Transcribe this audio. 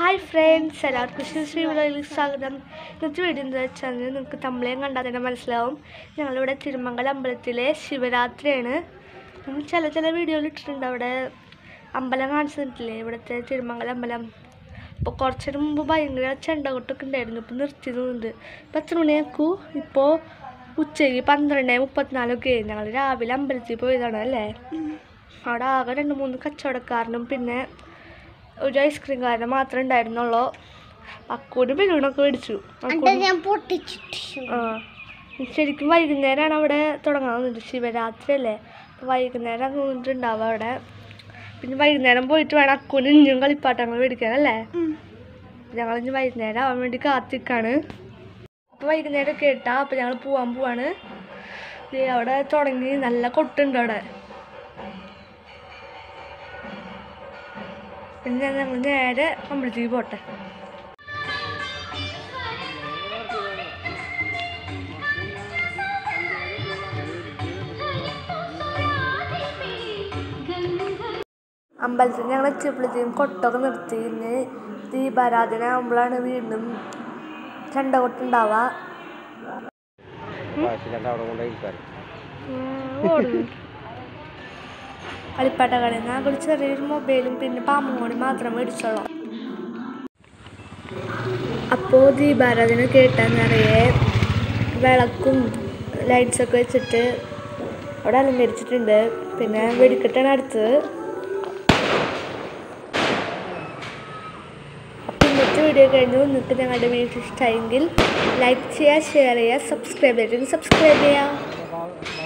hi friends എല്ലാവർക്കും ശ്രീ ശ്രീ വിളയിലേക്ക് സ്വാഗതം ഇന്നത്തെ വീഡിയോ എന്താ വെച്ചാൽ നിങ്ങൾക്ക് തമ്മിലേയും കണ്ടാൽ തന്നെ മനസ്സിലാവും ഞങ്ങളിവിടെ തിരുമംഗലം അമ്പലത്തിലെ ശിവരാത്രിയാണ് നമ്മൾ ചില ചില വീഡിയോയിൽ ഇട്ടിട്ടുണ്ട് അവിടെ അമ്പലം കാണിച്ചിട്ടില്ലേ ഇവിടുത്തെ തിരുമംഗലം അമ്പലം അപ്പോൾ കുറച്ചു മുമ്പ് ഭയങ്കര ചെണ്ടകൊട്ടൊക്കെ ഉണ്ടായിരുന്നു ഇപ്പോൾ നിർത്തിയതുണ്ട് ഇപ്പം എത്ര മണിയാക്കൂ ഇപ്പോൾ ഉച്ചയ്ക്ക് പന്ത്രണ്ട് മുപ്പത്തിനാലൊക്കെ ഞങ്ങൾ രാവിലെ അമ്പലത്തിൽ പോയതാണ് അല്ലേ അവിടെ ആകെ രണ്ട് മൂന്ന് കച്ചവടക്കാരനും പിന്നെ ഒരു ഐസ്ക്രീംകാരനെ മാത്രമേ ഉണ്ടായിരുന്നുള്ളൂ അക്കൂന് ബലൂണൊക്കെ മേടിച്ചു എന്നിട്ട് ഞാൻ പൊട്ടിച്ചിട്ട് ആ ശരിക്കും വൈകുന്നേരമാണ് അവിടെ തുടങ്ങാൻ തോന്നുന്നുണ്ട് ശിവരാത്രി അല്ലേ അപ്പോൾ വൈകുന്നേരം തോന്നിട്ടുണ്ടാവുക അവിടെ പിന്നെ വൈകുന്നേരം പോയിട്ട് വേണം അക്കൂന് ഇനിയും കളിപ്പാട്ടങ്ങൾ മേടിക്കാൻ അല്ലേ ഞങ്ങൾ ഇനി വൈകുന്നേരം ആവാൻ വേണ്ടി കാത്തിക്കാണ് അപ്പോൾ വൈകുന്നേരം കേട്ടാ അപ്പോൾ ഞങ്ങൾ പോവാൻ പോവാണ് ദേ അവിടെ തുടങ്ങി നല്ല കൊട്ടുണ്ട് അവിടെ പിന്നെ ഞങ്ങൾ നേരെ അമ്പലത്തേക്ക് പോട്ടെ അമ്പലത്തിൽ ഞങ്ങൾ എത്തിയപ്പോഴത്തേക്കും കൊട്ടൊക്കെ നിർത്തി ഇന്ന് ദീപാരാധന ആകുമ്പോഴാണ് വീണ്ടും ചെണ്ട കൊട്ടുണ്ടാവുക അവിടെ കൊണ്ടുപോയി കളിപ്പാട്ട കടയിൽ നിന്ന് ഒരു ചെറിയൊരു മൊബൈലും പിന്നെ പാമ്പും കൂടി മാത്രം മേടിച്ചോളാം അപ്പോൾ ദീപാരാധന കേട്ടാൽ നിറയെ വിളക്കും ലൈറ്റ്സൊക്കെ വെച്ചിട്ട് അവിടെ അലങ്കരിച്ചിട്ടുണ്ട് പിന്നെ വെടിക്കെട്ടാണ് അടുത്തത് അപ്പോൾ ഇന്നത്തെ വീഡിയോ കഴിഞ്ഞു നിങ്ങൾക്ക് ഞങ്ങളുടെ വീഡിയോ ഇഷ്ടമായെങ്കിൽ ലൈക്ക് ചെയ്യുക ഷെയർ ചെയ്യുക സബ്സ്ക്രൈബ് ചെയ്തിട്ട് സബ്സ്ക്രൈബ് ചെയ്യുക